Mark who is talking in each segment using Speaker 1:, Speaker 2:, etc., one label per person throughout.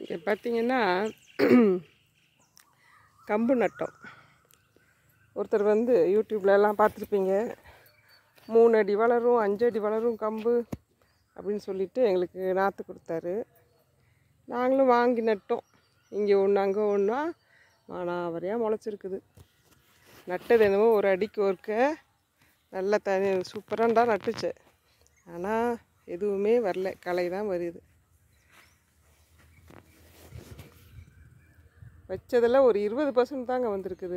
Speaker 1: இங்கே பார்த்தீங்கன்னா கம்பு நட்டோம் ஒருத்தர் வந்து யூடியூப்ல எல்லாம் பார்த்துருப்பீங்க மூணு அடி வளரும் அஞ்சு அடி வளரும் கம்பு அப்படின்னு சொல்லிட்டு எங்களுக்கு நாற்று கொடுத்தாரு நாங்களும் வாங்கி நட்டோம் இங்கே ஒன்று அங்கே ஒன்றா மானாவரியாக முளைச்சிருக்குது நட்டது என்னமோ ஒரு அடிக்கு ஒருக்க நல்ல தனி சூப்பராக தான் நட்டுச்சு ஆனால் எதுவுமே வரல களை தான் வருது வச்சதில் ஒரு இருபது பர்சன்ட் தாங்க வந்திருக்குது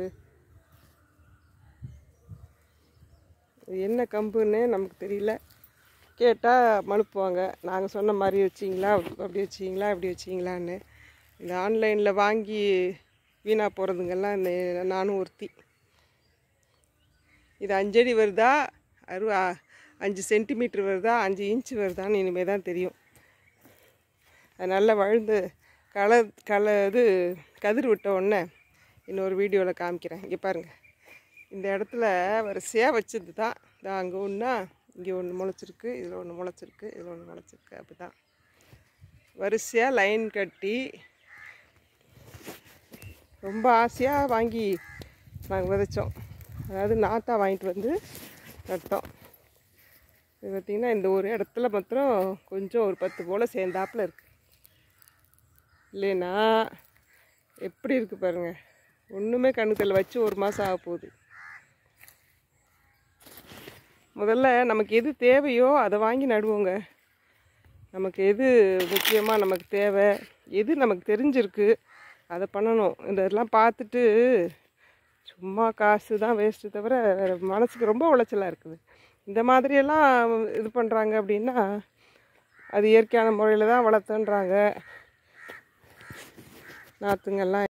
Speaker 1: இது என்ன கம்புன்னு நமக்கு தெரியல கேட்டால் மழுப்புவாங்க நாங்கள் சொன்ன மாதிரி வச்சிங்களா அப்படி வச்சிங்களா இப்படி வச்சிங்களான்னு இந்த ஆன்லைனில் வாங்கி வீணாக போகிறதுங்கெல்லாம் இந்த நானும் ஒருத்தி இது அஞ்சடி வருதா அறு அஞ்சு சென்டிமீட்டர் வருதா அஞ்சு இன்ச்சு வருதான்னு இனிமேல் தான் தெரியும் அது நல்லா வழுந்து களை களை இது கதிர் விட்ட உடனே இன்னொரு வீடியோவில் காமிக்கிறேன் இங்கே பாருங்கள் இந்த இடத்துல வரிசையாக வச்சது தான் இதா அங்கே ஒன்றா இங்கே ஒன்று முளைச்சிருக்கு இதில் ஒன்று முளைச்சிருக்கு இதில் ஒன்று முளைச்சிருக்கு அப்படி தான் வரிசையாக லைன் கட்டி ரொம்ப ஆசையாக வாங்கி நாங்கள் விதைச்சோம் அதாவது நாத்தா வாங்கிட்டு வந்து நட்டோம் இது பார்த்திங்கன்னா இந்த ஒரு இடத்துல மாத்திரம் கொஞ்சம் ஒரு பத்து போல் சேர்ந்தாப்புல இருக்குது இல்லைன்னா எப்படி இருக்குது பாருங்கள் ஒன்றுமே கண்ணுத்தில் வச்சு ஒரு மாதம் ஆக போகுது முதல்ல நமக்கு எது தேவையோ அதை வாங்கி நடுவோங்க நமக்கு எது முக்கியமாக நமக்கு தேவை எது நமக்கு தெரிஞ்சிருக்கு அதை பண்ணணும் இந்த இதெல்லாம் பார்த்துட்டு சும்மா காசு தான் வேஸ்ட்டு தவிர வேறு மனசுக்கு ரொம்ப உளைச்சலாக இருக்குது இந்த மாதிரியெல்லாம் இது பண்ணுறாங்க அப்படின்னா அது இயற்கையான முறையில் தான் வளர்த்துன்றாங்க நாற்றுங்கெல்லாம்